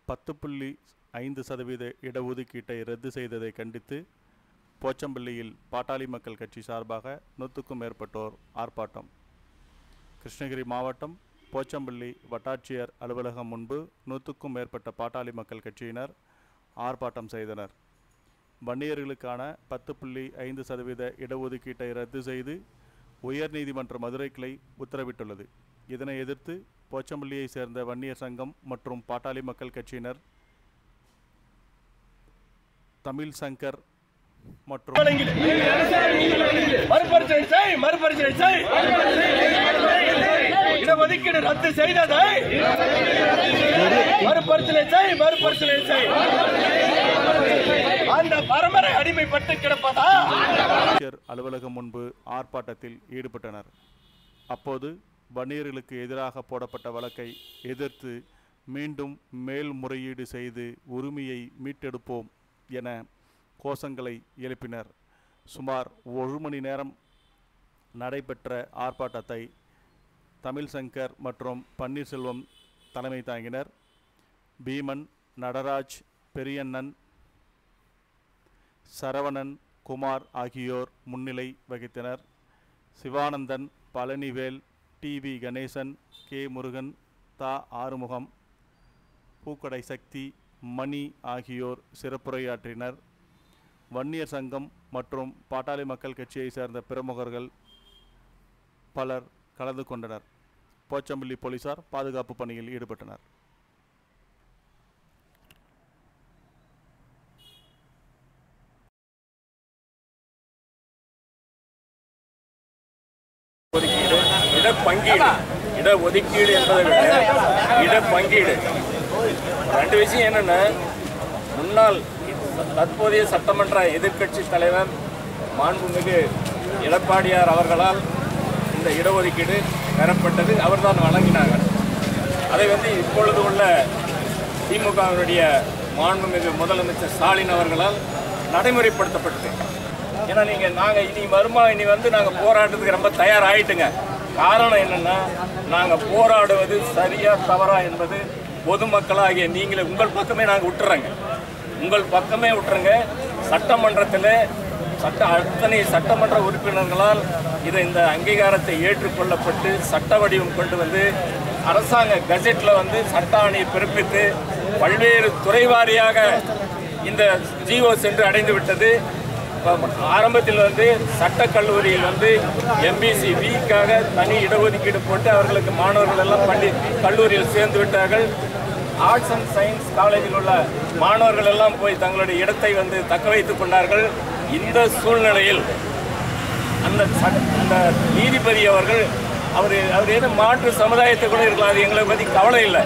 பத்து புள்ளி ஐந்து சதவீத இடஒதுக்கீட்டை ரத்து செய்ததை கண்டித்து போச்சம்பள்ளியில் பாட்டாளி மக்கள் கட்சி சார்பாக நூற்றுக்கும் மேற்பட்டோர் ஆர்ப்பாட்டம் கிருஷ்ணகிரி மாவட்டம் போச்சம்பள்ளி வட்டாட்சியர் அலுவலகம் முன்பு நூற்றுக்கும் மேற்பட்ட பாட்டாளி மக்கள் கட்சியினர் ஆர்ப்பாட்டம் செய்தனர் வன்னியர்களுக்கான பத்து புள்ளி ஐந்து சதவீத இடஒதுக்கீட்டை ரத்து செய்து உயர்நீதிமன்ற மதுரை கிளை உத்தரவிட்டுள்ளது இதனை எதிர்த்து போச்சம்பள்ளியை சேர்ந்த வன்னியர் சங்கம் மற்றும் பாட்டாளி மக்கள் கட்சியினர் தமிழ் சங்கர் மற்றும் மறுபரிசீலனை செய் மறுபரிசீலனை செய் இடஒதுக்கீடு ரத்து செய்ததை மறுபரிசீலனை செய் மறுபரிசீலனை செய் அந்த பரம்பரை அடிமைப்பட்டு கிடப்பதா ஆட்சியர் அலுவலகம் முன்பு ஆர்ப்பாட்டத்தில் ஈடுபட்டனர் அப்போது வன்னியர்களுக்கு எதிராக போடப்பட்ட வழக்கை எதிர்த்து மீண்டும் மேல்முறையீடு செய்து உரிமையை மீட்டெடுப்போம் என கோஷங்களை எழுப்பினர் சுமார் ஒரு மணி நேரம் நடைபெற்ற ஆர்ப்பாட்டத்தை தமிழ் சங்கர் மற்றும் பன்னீர்செல்வம் தலைமை தாங்கினர் பீமன் நடராஜ் பெரியண்ணன் சரவணன் குமார் ஆகியோர் முன்னிலை வகித்தனர் Sivanandan Palanivel T V Ganesan K Murugan தா ஆறுமுகம் பூக்கடை சக்தி மணி ஆகியோர் சிறப்புரையாற்றினர் வன்னியர் சங்கம் மற்றும் பாட்டாளி மக்கள் கட்சியை சேர்ந்த பிரமுகர்கள் பலர் கலந்து கொண்டனர் போச்சம்பள்ளி போலீசார் பாதுகாப்பு பணியில் ஈடுபட்டனர் ஒதுக்கீடு இடப்பங்கீடு இட ஒதுக்கீடு என்பதை விட இடப்பங்கீடு ரெண்டு விஷயம் என்னன்னா முன்னாள் தற்போதைய சட்டமன்ற எதிர்க்கட்சி தலைவர் மாண்புமிகு எடப்பாடியார் அவர்களால் இந்த இடஒதுக்கீடு பெறப்பட்டது அவர்தான் வழங்கினார்கள் அதை வந்து இப்பொழுது உள்ள திமுகவினுடைய மாண்புமிகு முதலமைச்சர் ஸ்டாலின் அவர்களால் நடைமுறைப்படுத்தப்பட்டது ஏன்னா நீங்கள் நாங்கள் இனி வருமா இனி வந்து நாங்கள் போராட்டத்துக்கு ரொம்ப தயாராகிட்டுங்க காரணம் என்னென்னா நாங்கள் போராடுவது சரியா தவறா என்பது பொதுமக்களாகிய நீங்களே உங்கள் பக்கமே நாங்கள் விட்டுறோங்க உங்கள் பக்கமே விட்டுருங்க சட்டமன்றத்தில் சட்ட அத்தனை சட்டமன்ற உறுப்பினர்களால் இதை இந்த அங்கீகாரத்தை ஏற்றுக்கொள்ளப்பட்டு சட்ட வடிவம் கொண்டு வந்து அரசாங்க கஜெட்டில் வந்து சட்ட ஆணையை பிறப்பித்து பல்வேறு துறை வாரியாக இந்த ஜிஓ சென்று அடைந்து விட்டது ஆரம்பத்தில் வந்து சட்டக் கல்லூரியில் வந்து எம்பிசி விக்காக தனி இடஒதுக்கீடு போட்டு அவர்களுக்கு மாணவர்கள் எல்லாம் பள்ளி கல்லூரியில் சேர்ந்து விட்டார்கள் ஆர்ட்ஸ் அண்ட் சயின்ஸ் காலேஜில் உள்ள மாணவர்கள் எல்லாம் போய் தங்களுடைய இடத்தை வந்து தக்க வைத்துக் கொண்டார்கள் இந்த சூழ்நிலையில் அந்த சட்ட- அந்த நீதிபதி அவர்கள் அவர் அவர் ஏதோ மாற்று சமுதாயத்தை கூட இருக்கலாம் அது எங்களை பற்றி கவலை இல்லை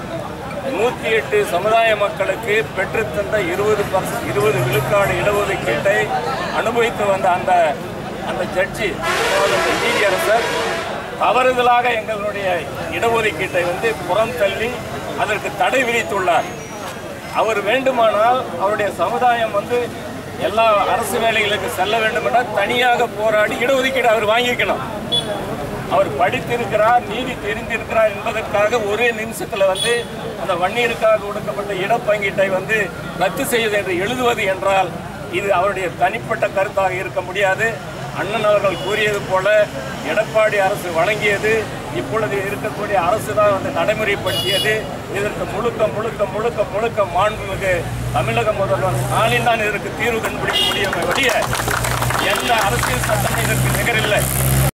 நூற்றி எட்டு சமுதாய மக்களுக்கு பெற்றுத்தந்த இருபது பர்சன்ட் இருபது விழுக்காடு இடஒதுக்கீட்டை அனுபவித்து வந்த அந்த அந்த ஜட்ஜி அதாவது அந்த நீதியரசர் தவறுதலாக எங்களுடைய இடஒதுக்கீட்டை வந்து புறம் தள்ளி அதற்கு தடை விதித்துள்ளார் அவர் வேண்டுமானால் அவருடைய சமுதாயம் வந்து எல்லா அரசு வேலைகளுக்கு செல்ல வேண்டும் என்றால் தனியாக போராடி இடஒதுக்கீடு அவர் வாங்கிக்கணும் அவர் படித்திருக்கிறார் நீதி தெரிந்திருக்கிறார் என்பதற்காக ஒரே நிமிஷத்தில் வந்து அந்த வன்னியருக்காக ஒடுக்கப்பட்ட இடப்பங்கீட்டை வந்து ரத்து செய்வது என்று எழுதுவது என்றால் இது அவருடைய தனிப்பட்ட கருத்தாக இருக்க முடியாது அண்ணன் அவர்கள் கூறியது போல எடப்பாடி அரசு வழங்கியது இப்பொழுது இருக்கக்கூடிய அரசு தான் வந்து நடைமுறைப்படுத்தியது இதற்கு முழுக்க முழுக்க முழுக்க முழுக்க மாண்புமிகு தமிழக முதல்வர் ஸ்டாலின் தான் இதற்கு தீர்வு கண்டுபிடிக்க முடியும் ஒழிய எந்த அரசியல் சட்டம் இதற்கு நிகரில்லை